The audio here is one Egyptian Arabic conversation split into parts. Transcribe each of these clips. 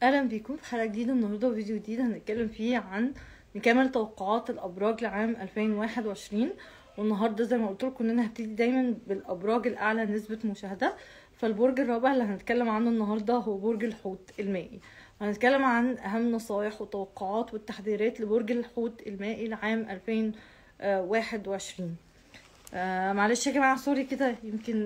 اهلا بيكم في حلقه جديده النهارده وفيديو جديد هنتكلم فيه عن نكمل توقعات الابراج لعام 2021 والنهارده زي ما قلت لكم ان انا هبتدي دايما بالابراج الاعلى نسبه مشاهده فالبرج الرابع اللي هنتكلم عنه النهارده هو برج الحوت المائي وهنتكلم عن اهم نصايح وتوقعات والتحذيرات لبرج الحوت المائي لعام 2021 آه معلش يا جماعه سوري كده يمكن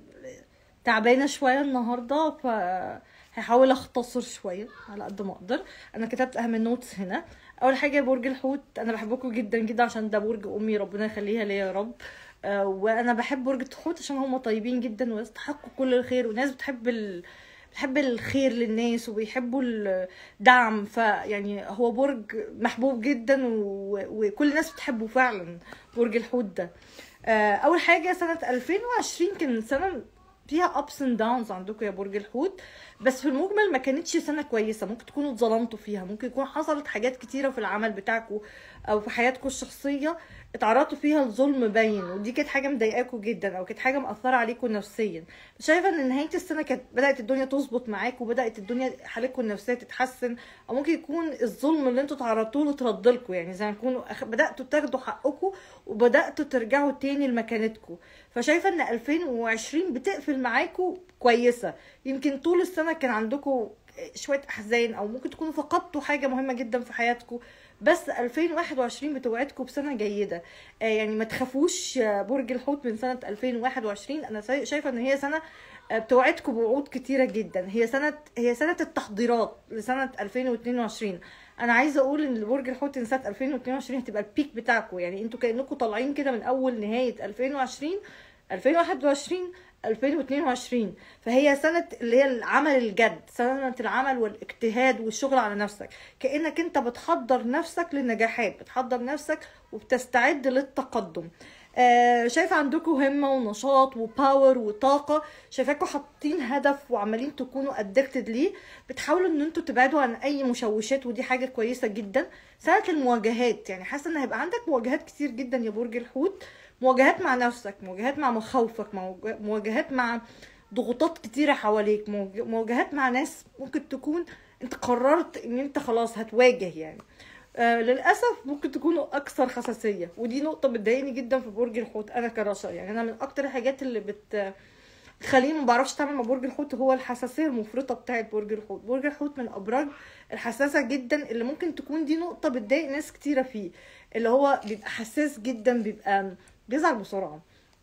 تعبانه شويه النهارده ف هحاول اختصر شويه على قد ما اقدر انا كتبت اهم النوتس هنا اول حاجه برج الحوت انا بحبكم جدا جدا عشان ده برج امي ربنا يخليها ليا يا رب آه وانا بحب برج الحوت عشان هم طيبين جدا ويستحقوا كل الخير والناس بتحب ال... بتحب الخير للناس وبيحبوا الدعم فيعني هو برج محبوب جدا و... وكل الناس بتحبه فعلا برج الحوت ده آه اول حاجه سنه 2020 كان سنه فيها ابس اند داونز عندكم يا برج الحوت بس في المجمل ما كانتش سنه كويسه ممكن تكونوا اتظلمتوا فيها ممكن يكون حصلت حاجات كتيره في العمل بتاعكم او في حياتكم الشخصيه اتعرضتوا فيها لظلم باين ودي كانت حاجه مضايقاكم جدا او كانت حاجه مأثره عليكم نفسيا شايفه ان نهايه السنه كانت بدات الدنيا تظبط معاكم وبدات الدنيا حالتكم النفسيه تتحسن او ممكن يكون الظلم اللي انتوا تعرضتوا له اترد لكم يعني زي ما تكونوا بداتوا تاخدوا حقكم وبداتوا ترجعوا تاني لمكانتكم فشايفه ان 2020 بتقفل معاكم كويسه يمكن طول السنه كان عندكم شويه احزان او ممكن تكونوا فقدتوا حاجه مهمه جدا في حياتكم بس 2021 بتوعدكم بسنه جيده آه يعني ما تخافوش برج الحوت من سنه 2021 انا شايفه ان هي سنه بتوعدكم بوعود كتيره جدا هي سنه هي سنه التحضيرات لسنه 2022 انا عايزه اقول ان برج الحوت ان سنه 2022 هتبقى البيك بتاعكم يعني انتوا كانكم طالعين كده من اول نهايه 2020 2021 2022 فهي سنة اللي هي العمل الجد سنة العمل والاجتهاد والشغل على نفسك كأنك انت بتحضر نفسك للنجاحات بتحضر نفسك وبتستعد للتقدم آه شايفه عندكم همه ونشاط وباور وطاقه شايفاكم حاطين هدف وعمالين تكونوا ادكتد ليه بتحاولوا ان انتوا تبعدوا عن اي مشوشات ودي حاجه كويسه جدا سنه المواجهات يعني حاسه ان هيبقى عندك مواجهات كتير جدا يا برج الحوت مواجهات مع نفسك مواجهات مع مخاوفك مواجهات مع ضغوطات كتيرة حواليك مواجهات مع ناس ممكن تكون انت قررت ان انت خلاص هتواجه يعني آه للاسف ممكن تكونوا اكثر حساسيه ودي نقطه بتضايقني جدا في برج الحوت انا كرشا يعني انا من اكتر الحاجات اللي بت تخليني ما بعرفش اتعامل مع برج الحوت هو الحساسيه المفرطه بتاعه برج الحوت برج الحوت من الابراج الحساسه جدا اللي ممكن تكون دي نقطه بتضايق ناس كتيره فيه اللي هو بيبقى حساس جدا بيبقى بيزعل بسرعه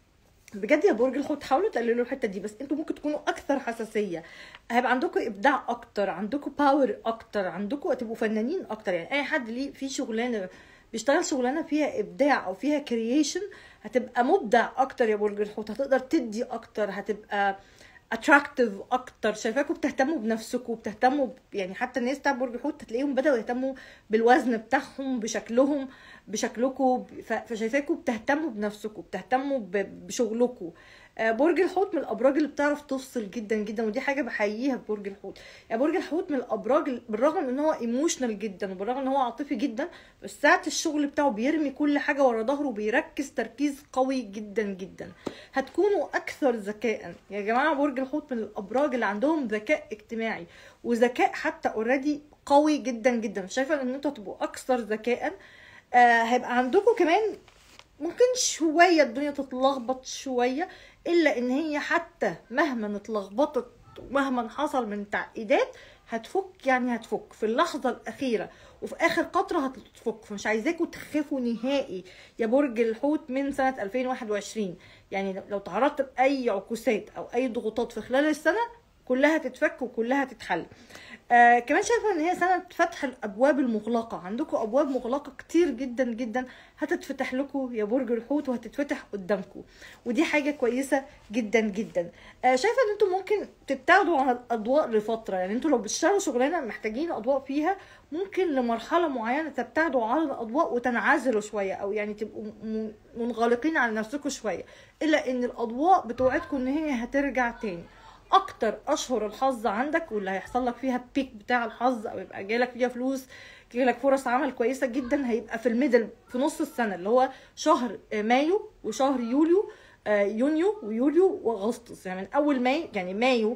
بجد يا برج الحوت حاولوا تقللوا الحته دي بس انتوا ممكن تكونوا اكثر حساسيه هيبقى عندكم ابداع اكتر عندكم باور اكتر عندكم هتبقوا فنانين اكتر يعني اي حد ليه في شغلانه بيشتغل شغلانه فيها ابداع او فيها كرييشن هتبقى مبدع اكتر يا برج الحوت هتقدر تدي اكتر هتبقى اتراكتيف اكتر شايفاكم بتهتموا بنفسكم بتهتموا ب... يعني حتى الناس بتاع برج الحوت هتلاقيهم بداوا يهتموا بالوزن بتاعهم بشكلهم بشكلكم فشايفاكم بتهتموا بنفسكم بتهتموا ب... بشغلكم برج الحوت من الابراج اللي بتعرف تفصل جدا جدا ودي حاجه بحييها في برج الحوت يعني برج الحوت من الابراج بالرغم من ان هو ايموشنال جدا وبالرغم ان هو عاطفي جدا بس ساعه الشغل بتاعه بيرمي كل حاجه ورا ظهره وبيركز تركيز قوي جدا جدا هتكونوا اكثر ذكاء يا جماعه برج الحوت من الابراج اللي عندهم ذكاء اجتماعي وذكاء حتى اوريدي قوي جدا جدا شايفه ان انتوا هتبقوا اكثر ذكاء آه هيبقى عندكم كمان ممكن شويه الدنيا تتلخبط شويه الا ان هي حتى مهما اتلخبطت ومهما حصل من تعقيدات هتفك يعني هتفك في اللحظه الاخيره وفي اخر قطره هتفك فمش عايزاكم تخافوا نهائي يا برج الحوت من سنه 2021 يعني لو تعرضت لاي عكوسات او اي ضغوطات في خلال السنه كلها تتفك وكلها تتحل آه كمان شايفه ان هي سنه فتح الابواب المغلقه عندكم ابواب مغلقه كتير جدا جدا هتتفتح لكم يا برج الحوت وهتتفتح قدامكم ودي حاجه كويسه جدا جدا آه شايفه ان انتم ممكن تبتعدوا عن الاضواء لفتره يعني انتوا لو بتشتغلوا شغلانه محتاجين اضواء فيها ممكن لمرحله معينه تبتعدوا عن الاضواء وتنعزلوا شويه او يعني تبقوا منغلقين على نفسكم شويه الا ان الاضواء بتوعدكم ان هي هترجع تاني اكتر اشهر الحظ عندك واللي هيحصل لك فيها البيك بتاع الحظ او يبقى جايلك فيها فلوس جايلك فرص عمل كويسه جدا هيبقى في الميدل في نص السنه اللي هو شهر مايو وشهر يوليو يونيو ويوليو واغسطس يعني من اول مايو يعني مايو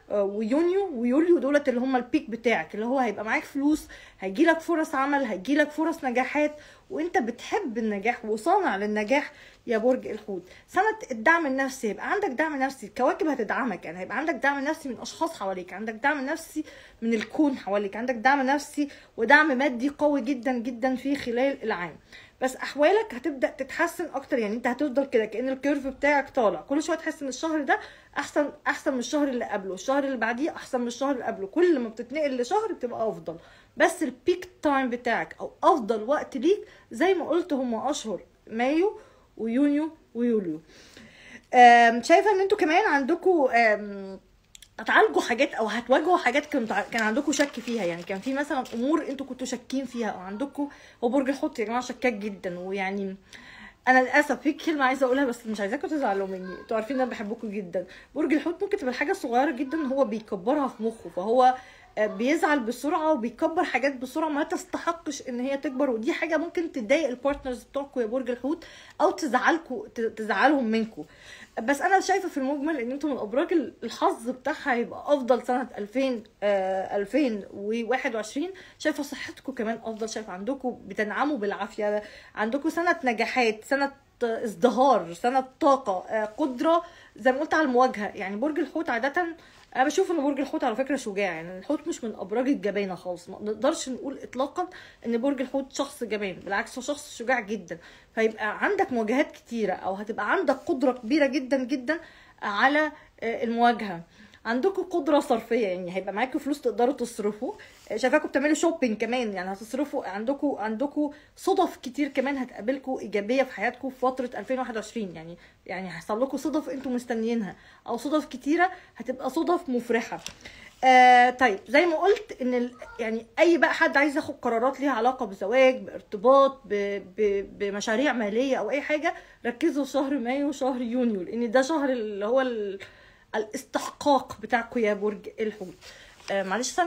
آه، ويونيو ويوليو دولت اللي هم البيك بتاعك اللي هو هيبقى معاك فلوس هيجيلك فرص عمل هيجيلك فرص نجاحات وانت بتحب النجاح وصانع للنجاح يا برج الحوت سنة الدعم النفسي يبقى عندك دعم نفسي الكواكب هتدعمك يعني هيبقى عندك دعم نفسي من اشخاص حواليك عندك دعم نفسي من الكون حواليك عندك دعم نفسي ودعم مادي قوي جدا جدا في خلال العام بس احوالك هتبدا تتحسن اكتر يعني انت هتفضل كده كان الكيرف بتاعك طالع كل شويه تحس ان الشهر ده احسن احسن من الشهر اللي قبله الشهر اللي بعديه احسن من الشهر اللي قبله كل ما بتتنقل لشهر بتبقى افضل بس البيك تايم بتاعك او افضل وقت ليك زي ما قلت هم اشهر مايو ويونيو ويوليو آم، شايفه ان انتوا كمان عندكم هتعالجوا حاجات او هتواجهوا حاجات كنت كان عندكم شك فيها يعني كان في مثلا امور انتوا كنتوا شاكين فيها او عندكم هو برج الحوت يا جماعه شكاك جدا ويعني انا للاسف في كلمه عايزه اقولها بس مش عايزاكم تزعلوا مني انتوا عارفين ان انا بحبكم جدا برج الحوت ممكن تبقى حاجه صغيره جدا هو بيكبرها في مخه فهو آه، بيزعل بسرعه وبيكبر حاجات بسرعه ما تستحقش ان هي تكبر ودي حاجه ممكن تضايق البارتنرز بتوعكم يا برج الحوت او تزعلكم تزعلهم منكم بس انا شايفه في المجمل ان انتم من ابراج الحظ بتاعها هيبقى افضل سنه 2000 آه 2021 شايفه صحتكم كمان افضل شايفه عندكم بتنعموا بالعافيه عندكم سنه نجاحات سنه ازدهار سنه طاقه آه قدره زي ما قلت على المواجهه يعني برج الحوت عاده انا بشوف ان برج الحوت على فكره شجاع يعني الحوت مش من ابراج الجبانه خالص ما نقدرش نقول اطلاقا ان برج الحوت شخص جبان بالعكس هو شخص شجاع جدا فيبقى عندك مواجهات كتيره او هتبقى عندك قدره كبيره جدا جدا على آه، المواجهه عندكم قدره صرفيه يعني هيبقى معاكم فلوس تقدروا تصرفوا شايفاكم بتعملوا شوبينج كمان يعني هتصرفوا عندكم عندكم صدف كتير كمان هتقابلكم ايجابيه في حياتكم في فتره 2021 يعني يعني هيحصل لكم صدف انتم مستنيينها او صدف كتيره هتبقى صدف مفرحه آه طيب زي ما قلت ان ال... يعني اي بقى حد عايز ياخد قرارات ليها علاقه بزواج بارتباط ب... ب... بمشاريع ماليه او اي حاجه ركزوا في شهر مايو وشهر يونيو لان ده شهر اللي هو ال... الاستحقاق بتاعكم يا برج الحوت آه معلش سامي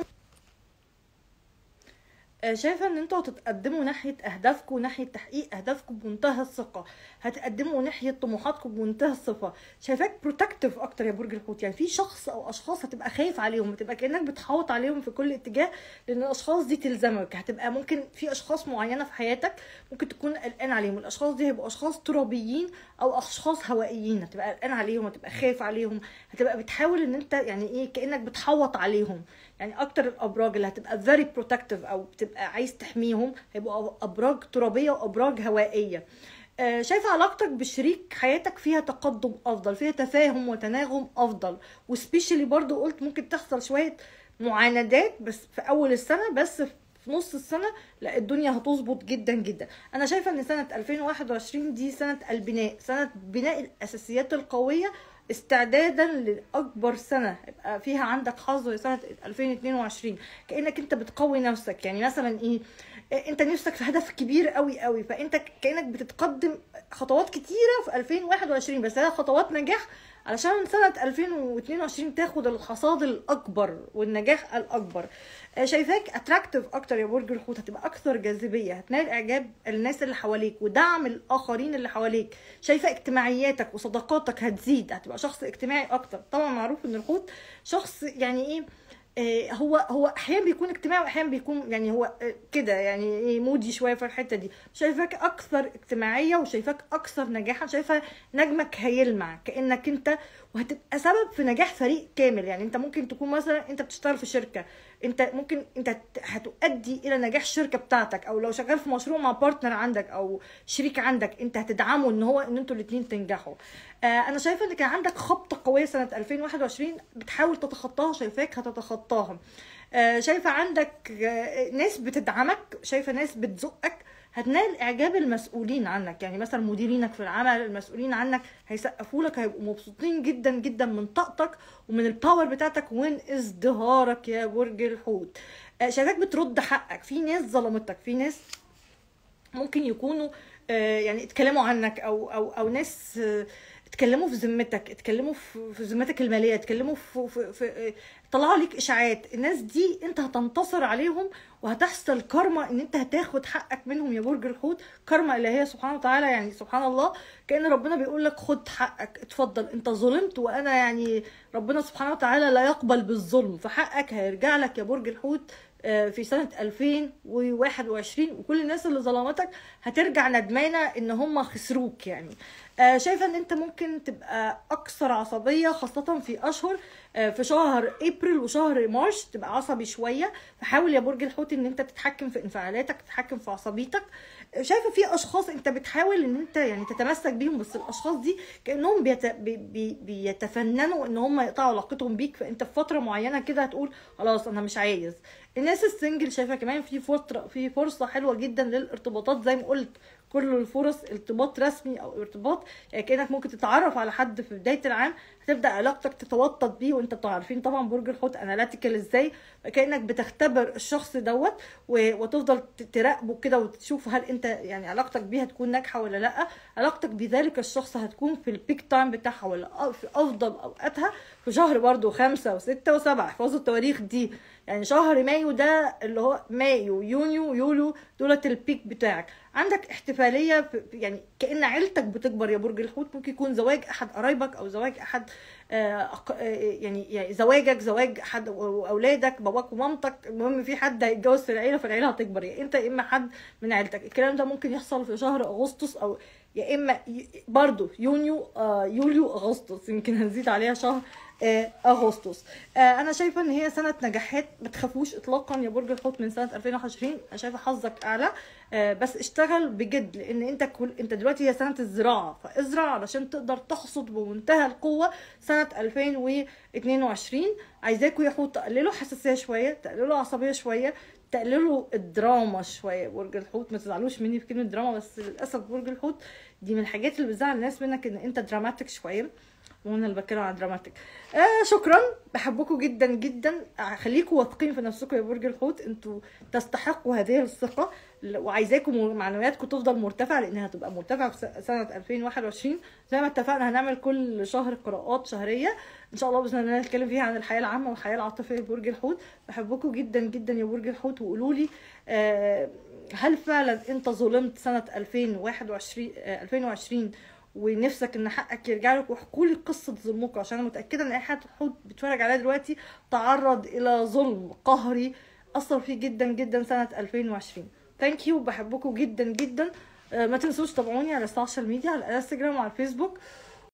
آه، شايفه ان انتوا هتتقدموا ناحيه اهدافكم وناحيه تحقيق اهدافكم بمنتهى الثقه هتقدموا ناحيه طموحاتكم بمنتهى الثقه شايفاك بروتكتيف اكتر يا برج الحوت يعني في شخص او اشخاص هتبقى خايف عليهم هتبقى كانك بتحوط عليهم في كل اتجاه لان الاشخاص دي تلزمك هتبقى ممكن في اشخاص معينه في حياتك ممكن تكون قلقان عليهم الاشخاص دي هيبقوا اشخاص ترابيين او اشخاص هوائيين هتبقى قلقان عليهم هتبقى خايف عليهم هتبقى بتحاول ان انت يعني ايه كانك بتحوط عليهم يعني اكتر الابراج اللي هتبقى very protective او بتبقى عايز تحميهم هيبقوا ابراج ترابيه وابراج هوائيه آه، شايفه علاقتك بشريك حياتك فيها تقدم افضل فيها تفاهم وتناغم افضل وسبيشالي برضو قلت ممكن تحصل شويه معاندات بس في اول السنه بس في نص السنة لا الدنيا هتظبط جدا جدا انا شايفة ان سنة 2021 دي سنة البناء سنة بناء الاساسيات القوية استعدادا لاكبر سنه يبقى فيها عندك حظ وهي سنه 2022 كانك انت بتقوي نفسك يعني مثلا ايه انت نفسك في هدف كبير قوي قوي فانت كانك بتتقدم خطوات كتيره في 2021 بس هي خطوات نجاح علشان سنة 2022 تاخد الحصاد الأكبر والنجاح الأكبر آه، شايفاك اتراكتيف أكتر يا برج الحوت هتبقى أكثر جاذبية هتنال إعجاب الناس اللي حواليك ودعم الآخرين اللي حواليك شايفة اجتماعياتك وصداقاتك هتزيد هتبقى شخص اجتماعي أكتر طبعا معروف إن الحوت شخص يعني إيه آه، هو هو احيانا بيكون اجتماعي واحيانا بيكون يعني هو آه، كده يعني ايه مودي شويه في الحته دي شايفاك اكثر اجتماعيه وشايفاك اكثر نجاحا شايفه نجمك هيلمع كانك انت وهتبقى سبب في نجاح فريق كامل يعني انت ممكن تكون مثلا انت بتشتغل في شركه انت ممكن انت هتؤدي الى نجاح الشركه بتاعتك او لو شغال في مشروع مع بارتنر عندك او شريك عندك انت هتدعمه ان هو ان انتوا الاثنين تنجحوا آه انا شايفه ان كان عندك خبطه قويه سنه 2021 بتحاول تتخطاها شايفاك هتتخطاها آه شايفه عندك آه ناس بتدعمك شايفه ناس بتزقك هتنال اعجاب المسؤولين عنك يعني مثلا مديرينك في العمل المسؤولين عنك هيسقفوا لك هيبقوا مبسوطين جدا جدا من طاقتك ومن الباور بتاعتك ومن ازدهارك يا برج الحوت آه، شايفاك بترد حقك في ناس ظلمتك في ناس ممكن يكونوا آه، يعني اتكلموا عنك او او او ناس آه، اتكلموا في ذمتك اتكلموا في ذمتك الماليه اتكلموا في, في, في طلعوا ليك اشاعات الناس دي انت هتنتصر عليهم وهتحصل كارما ان انت هتاخد حقك منهم يا برج الحوت كارما الهيه سبحانه وتعالى يعني سبحان الله كان ربنا بيقول لك خد حقك اتفضل انت ظلمت وانا يعني ربنا سبحانه وتعالى لا يقبل بالظلم فحقك هيرجع لك يا برج الحوت آه، في سنة 2021 وكل الناس اللي ظلمتك هترجع ندمانة ان هم خسروك يعني آه، شايفة ان انت ممكن تبقى اكثر عصبية خاصة في اشهر آه، في شهر ابريل وشهر مارش تبقى عصبي شوية فحاول يا برج الحوت ان انت تتحكم في انفعالاتك تتحكم في عصبيتك شايفه في اشخاص انت بتحاول ان انت يعني تتمسك بيهم بس الاشخاص دي كانهم بيت... بي... بي... بيتفننوا ان هم يقطعوا علاقتهم بيك فانت في فتره معينه كده هتقول خلاص انا مش عايز الناس السنجل شايفه كمان في فتره في فرصه حلوه جدا للارتباطات زي ما قلت كل الفرص ارتباط رسمي او ارتباط يعني كانك ممكن تتعرف على حد في بدايه العام هتبدا علاقتك تتوطد بيه وانت عارفين طبعا برج الحوت اناليتيكال ازاي كانك بتختبر الشخص دوت وتفضل تراقبه كده وتشوف هل انت يعني علاقتك بيه هتكون ناجحه ولا لا علاقتك بذلك الشخص هتكون في البيك تايم بتاعها ولا في افضل اوقاتها في شهر برضو خمسة وستة وسبعة احفظوا التواريخ دي يعني شهر مايو ده اللي هو مايو يونيو يوليو دولت البيك بتاعك عندك احتفاليه يعني كان عيلتك بتكبر يا برج الحوت ممكن يكون زواج احد قرايبك او زواج احد آه، آه، يعني يعني زواجك زواج حد واولادك باباك ومامتك المهم في حد هيتجوز في العيله فالعيله هتكبر يا انت يا اما حد من عيلتك الكلام ده ممكن يحصل في شهر اغسطس او يا اما برضو يونيو آه، يوليو اغسطس يمكن هنزيد عليها شهر آه، اغسطس آه، انا شايفه ان هي سنه نجاحات ما تخافوش اطلاقا يا برج الحوت من سنه 2021 انا شايفه حظك اعلى آه، بس اشتغل بجد لان انت كل انت دلوقتي هي سنه الزراعه فازرع علشان تقدر تحصد بمنتهى القوه سنه 2022 عايزاكم يا حوت تقللوا حساسيه شويه تقللوا عصبيه شويه تقللوا الدراما شويه برج الحوت ما تزعلوش مني في كلمه دراما بس للاسف برج الحوت دي من الحاجات اللي بتزعل الناس منك ان انت دراماتيك شويه وانا اللي بتكلم عن دراماتيك آه شكرا بحبكم جدا جدا خليكم واثقين في نفسكم يا برج الحوت انتوا تستحقوا هذه الثقه وعايزاكم معنوياتكم تفضل مرتفعه لانها هتبقى مرتفعه في سنه 2021 زي ما اتفقنا هنعمل كل شهر قراءات شهريه ان شاء الله باذن الله نتكلم فيها عن الحياه العامه والحياه العاطفيه برج الحوت بحبكم جدا جدا يا برج الحوت وقولوا لي آه هل فعلا انت ظلمت سنه 2021 آه 2020 ونفسك ان حقك يرجع لك واحكوا لي قصه ظلمكم عشان انا متاكده ان اي حد بيتفرج عليها دلوقتي تعرض الى ظلم قهري اثر فيه جدا جدا سنه 2020 ثانك يو بحبكم جدا جدا آه، ما تنسوش تابعوني على السوشيال ميديا على الانستجرام وعلى الفيسبوك